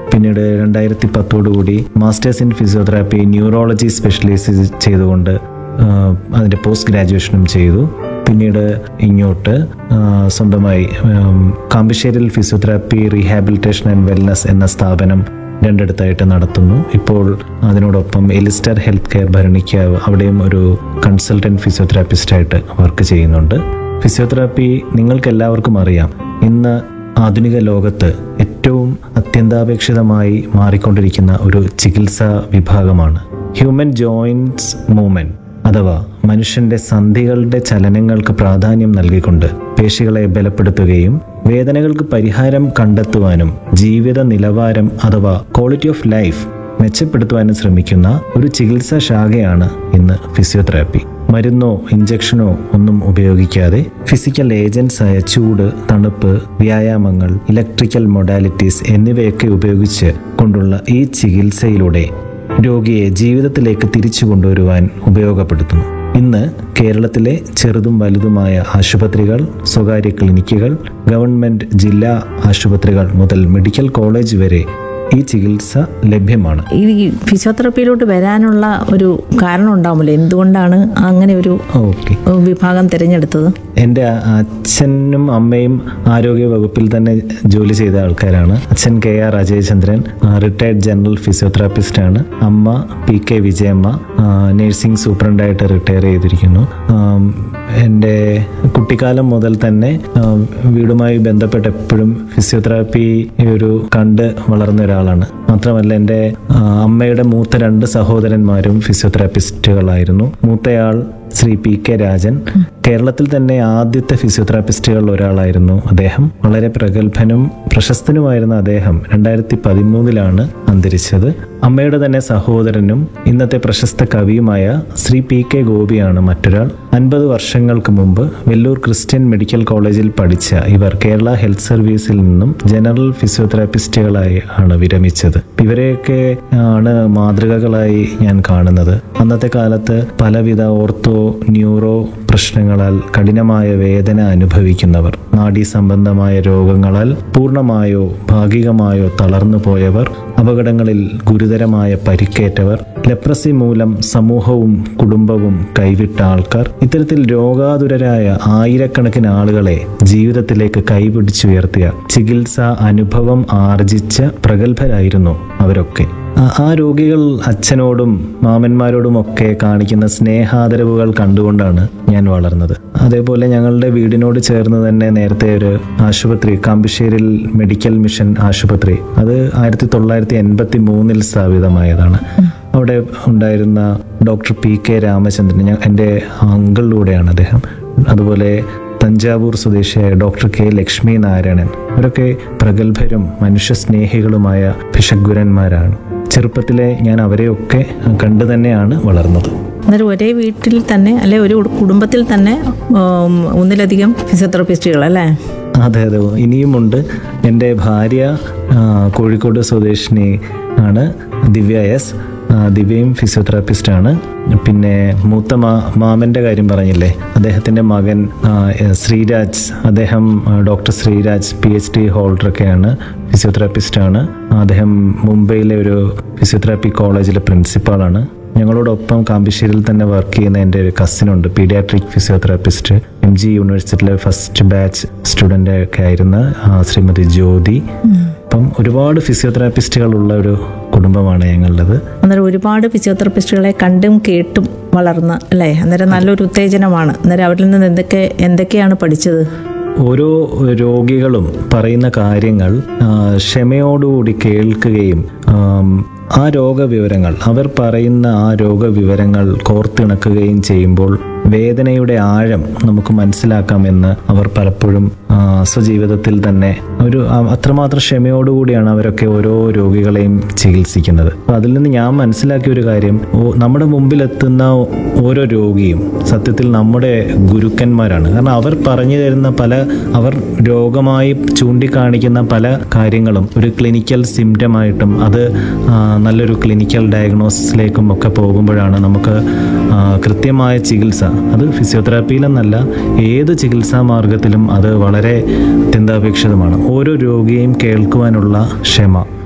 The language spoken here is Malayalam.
പിന്നീട് രണ്ടായിരത്തി പത്തോടുകൂടി masters in physiotherapy neurology specialise ചെയ്തുകൊണ്ട് ആ, അതിൻ്റെ പോസ്റ്റ് ഗ്രാജുവേഷനും ചെയ്തു പിന്നീട് ഇങ്ങോട്ട് ആ, സ്വന്തമായി ഉം, കാമ്പശ്ശേരിയിൽ ഫിസിയോതെറാപ്പി റീഹാബിലിറ്റേഷൻ ആൻഡ് വെൽനസ് എന്ന സ്ഥാപനം രണ്ടിടത്തായിട്ട് നടത്തുന്നു ഇപ്പോൾ അതിനോടൊപ്പം എലിസ്റ്റർ ഹെൽത്ത് കെയർ ഭരണിക്കാവ് അവിടെയും ഒരു കൺസൾട്ടൻറ്റ് ഫിസിയോതെറാപ്പിസ്റ്റായിട്ട് വർക്ക് ചെയ്യുന്നുണ്ട് ഫിസിയോതെറാപ്പി നിങ്ങൾക്ക് എല്ലാവർക്കും അറിയാം ഇന്ന് ആധുനിക ലോകത്ത് ഏറ്റവും അത്യന്താപേക്ഷിതമായി മാറിക്കൊണ്ടിരിക്കുന്ന ഒരു ചികിത്സാ വിഭാഗമാണ് ഹ്യൂമൻ ജോയിൻറ്റ്സ് മൂവ്മെൻറ്റ് അഥവാ മനുഷ്യന്റെ സന്ധികളുടെ ചലനങ്ങൾക്ക് പ്രാധാന്യം നൽകിക്കൊണ്ട് പേശികളെ ബലപ്പെടുത്തുകയും വേദനകൾക്ക് പരിഹാരം കണ്ടെത്തുവാനും ജീവിത നിലവാരം അഥവാ ക്വാളിറ്റി ഓഫ് ലൈഫ് മെച്ചപ്പെടുത്തുവാനും ശ്രമിക്കുന്ന ഒരു ചികിത്സാ ശാഖയാണ് ഇന്ന് ഫിസിയോതെറാപ്പി മരുന്നോ ഇഞ്ചക്ഷനോ ഒന്നും ഉപയോഗിക്കാതെ ഫിസിക്കൽ ഏജൻസ് ആയ ചൂട് തണുപ്പ് വ്യായാമങ്ങൾ ഇലക്ട്രിക്കൽ മൊഡാലിറ്റീസ് എന്നിവയൊക്കെ ഉപയോഗിച്ച് കൊണ്ടുള്ള ഈ ചികിത്സയിലൂടെ രോഗിയെ ജീവിതത്തിലേക്ക് തിരിച്ചു കൊണ്ടുവരുവാൻ ഉപയോഗപ്പെടുത്തുന്നു ഇന്ന് കേരളത്തിലെ ചെറുതും വലുതുമായ ആശുപത്രികൾ സ്വകാര്യ ക്ലിനിക്കുകൾ ഗവൺമെന്റ് ജില്ലാ ആശുപത്രികൾ മുതൽ മെഡിക്കൽ കോളേജ് വരെ ഈ ചികിത്സ ലഭ്യമാണ് ഈ ഫിസിയോതെറാപ്പിയിലോട്ട് വരാനുള്ള ഒരു കാരണം ഉണ്ടാവുമല്ലോ എന്തുകൊണ്ടാണ് അങ്ങനെ ഒരു ഓക്കെ വിഭാഗം തിരഞ്ഞെടുത്തത് എൻ്റെ അച്ഛനും അമ്മയും ആരോഗ്യ വകുപ്പിൽ തന്നെ ജോലി ചെയ്ത ആൾക്കാരാണ് അച്ഛൻ K R Ajayachandran retired general physiotherapist ആണ് അമ്മ പി കെ വിജയമ്മ നഴ്സിംഗ് സൂപ്രണ്ടായിട്ട് റിട്ടയർ ചെയ്തിരിക്കുന്നു ആം, എൻ്റെ കുട്ടിക്കാലം മുതൽ തന്നെ ആം, വീടുമായി ബന്ധപ്പെട്ട് എപ്പോഴും ഫിസിയോതെറാപ്പി ഒരു കണ്ട് വളർന്ന ഒരാളാണ് മാത്രമല്ല എൻ്റെ ആ, അമ്മയുടെ മൂത്ത രണ്ട് സഹോദരന്മാരും ഫിസിയോതെറാപ്പിസ്റ്റുകളായിരുന്നു മൂത്തയാൾ ശ്രീ പി കെ രാജൻ കേരളത്തിൽ തന്നെ ആദ്യത്തെ ഫിസിയോതെറാപ്പിസ്റ്റുകളിൽ ഒരാളായിരുന്നു അദ്ദേഹം വളരെ പ്രഗത്ഭനും പ്രശസ്തനുമായിരുന്ന അദ്ദേഹം രണ്ടായിരത്തി പതിമൂന്നിലാണ് അന്തരിച്ചത് അമ്മയുടെ തന്നെ സഹോദരനും ഇന്നത്തെ പ്രശസ്ത കവിയുമായ ശ്രീ പി കെ ഗോപിയാണ് മറ്റൊരാൾ അൻപത് വർഷങ്ങൾക്ക് മുമ്പ് വെല്ലൂർ ക്രിസ്ത്യൻ മെഡിക്കൽ കോളേജിൽ പഠിച്ച ഇവർ കേരള ഹെൽത്ത് സർവീസിൽ നിന്നും ജനറൽ ഫിസിയോതെറാപ്പിസ്റ്റുകളായി ആണ് വിരമിച്ചത് ഇവരെയൊക്കെ ആണ് മാതൃകകളായി ഞാൻ കാണുന്നത് അന്നത്തെ കാലത്ത് പലവിധ ഓർത്തോ ന്യൂറോ പ്രശ്നങ്ങളാൽ കഠിനമായ വേദന അനുഭവിക്കുന്നവർ നാഡീ സംബന്ധമായ രോഗങ്ങളാൽ പൂർണ്ണമായോ ഭാഗികമായോ തളർന്നു പോയവർ അപകടങ്ങളിൽ ഗുരുതരമായ പരിക്കേറ്റവർ ലെപ്രസി മൂലം സമൂഹവും കുടുംബവും കൈവിട്ട ആൾക്കാർ ഇത്തരത്തിൽ രോഗാതുരരായ ആയിരക്കണക്കിന് ആളുകളെ ജീവിതത്തിലേക്ക് കൈപിടിച്ചുയർത്തിയ ചികിത്സാ അനുഭവം ആർജിച്ച പ്രഗത്ഭരായിരുന്നു അവരൊക്കെ ആ- ആ രോഗികൾ അച്ഛനോടും മാമന്മാരോടും ഒക്കെ കാണിക്കുന്ന സ്നേഹാദരവുകൾ കണ്ടുകൊണ്ടാണ് ഞാൻ വളർന്നത് അതേപോലെ ഞങ്ങളുടെ വീടിനോട് ചേർന്ന് തന്നെ നേരത്തെ ഒരു ആശുപത്രി കാമ്പശ്ശേരിൽ മെഡിക്കൽ മിഷൻ ആശുപത്രി അത് ആയിരത്തി തൊള്ളായിരത്തി എൺപത്തി മൂന്നിൽ സ്ഥാപിതമായതാണ് അവിടെ ഉണ്ടായിരുന്ന ഡോക്ടർ പി കെ രാമചന്ദ്രൻ ഞാൻ എൻ്റെ അങ്കിളിലൂടെയാണ് അദ്ദേഹം അതുപോലെ തഞ്ചാവൂർ സ്വദേശിയായ ഡോക്ടർ കെ ലക്ഷ്മി നാരായണൻ അവരൊക്കെ പ്രഗത്ഭരും മനുഷ്യസ്നേഹികളുമായ ഭിഷഗ്വരന്മാരാണ് ചെറുപ്പത്തിലെ ഞാൻ അവരെയൊക്കെ കണ്ടു തന്നെയാണ് വളർന്നത് അന്നേരം ഒരേ വീട്ടിൽ തന്നെ അല്ലെ ഒരു കുടുംബത്തിൽ തന്നെ ഉം, ഒന്നിലധികം ഫിസിയോതെറാപ്പിസ്റ്റുകൾ അല്ലേ അതെ അതെ ഇനിയുമുണ്ട് എൻ്റെ ഭാര്യ ആ, കോഴിക്കോട് സ്വദേശിനി ആണ് ദിവ്യ എസ് ആ, ദിവ്യയും ഫിസിയോതെറാപ്പിസ്റ്റാണ് പിന്നെ മൂത്ത മാ മാമൻ്റെ കാര്യം പറഞ്ഞില്ലേ അദ്ദേഹത്തിൻ്റെ മകൻ ആ, എ- ശ്രീരാജ് അദ്ദേഹം ആ, doctor Sreeraj P H D ഹോൾഡറൊക്കെയാണ് ഫിസിയോതെറാപ്പിസ്റ്റാണ് അദ്ദേഹം മുംബൈയിലെ ഒരു ഫിസിയോതെറാപ്പി കോളേജിലെ പ്രിൻസിപ്പാളാണ് ഞങ്ങളോടൊപ്പം കാമ്പിശ്ശേരിയിൽ തന്നെ വർക്ക് ചെയ്യുന്ന എൻ്റെ ഒരു കസിനുണ്ട് പീഡിയാട്രിക് ഫിസിയോതെറാപ്പിസ്റ്റ് എം ജി യൂണിവേഴ്സിറ്റിയിലെ ഫസ്റ്റ് ബാച്ച് സ്റ്റുഡൻ്റ് ഒക്കെ ആയിരുന്ന ആ, ശ്രീമതി ജ്യോതി അപ്പം ഒരുപാട് ഫിസിയോതെറാപ്പിസ്റ്റുകൾ ഉള്ള ഒരു കുടുംബമാണ് ഞങ്ങളുടേത് അന്നേരം ഒരുപാട് ഫിസിയോതെറാപ്പിസ്റ്റുകളെ കണ്ടും കേട്ടും വളർന്ന അല്ലേ അന്നേരം നല്ലൊരു ഉത്തേജനമാണ് അന്നേരം അവരിൽ നിന്ന് എന്തൊക്കെ എന്തൊക്കെയാണ് പഠിച്ചത് ഓരോ രോഗികളും പറയുന്ന കാര്യങ്ങൾ ആ, ക്ഷമയോടുകൂടി കേൾക്കുകയും ആം, ആ രോഗവിവരങ്ങൾ അവർ പറയുന്ന ആ രോഗവിവരങ്ങൾ കോർത്തിണക്കുകയും ചെയ്യുമ്പോൾ വേദനയുടെ ആഴം നമുക്ക് മനസ്സിലാക്കാമെന്ന് അവർ പലപ്പോഴും ആ, സ്വജീവിതത്തിൽ തന്നെ ഒരു ആ, അത്രമാത്രം ക്ഷമയോടുകൂടിയാണ് അവരൊക്കെ ഓരോ രോഗികളെയും ചികിത്സിക്കുന്നത് അപ്പോൾ അതിൽ നിന്ന് ഞാൻ മനസ്സിലാക്കിയ ഒരു കാര്യം ഓ- നമ്മുടെ മുമ്പിലെത്തുന്ന ഓരോ രോഗിയും സത്യത്തിൽ നമ്മുടെ ഗുരുക്കന്മാരാണ് കാരണം അവർ പറഞ്ഞു തരുന്ന പല അവർ രോഗമായി ചൂണ്ടിക്കാണിക്കുന്ന പല കാര്യങ്ങളും ഒരു ക്ലിനിക്കൽ സിംറ്റമായിട്ടും അത് ആ, നല്ലൊരു ക്ലിനിക്കൽ ഡയഗ്നോസിസിലേക്കും ഒക്കെ പോകുമ്പോഴാണ് നമുക്ക് ആ, കൃത്യമായ ചികിത്സ അത് ഫിസിയോതെറാപ്പിയിലെന്നല്ല ഏത് ചികിത്സാ മാർഗത്തിലും അത് വളരെ അത്യന്താപേക്ഷിതമാണ് ഓരോ രോഗിയെയും കേൾക്കുവാനുള്ള ക്ഷമ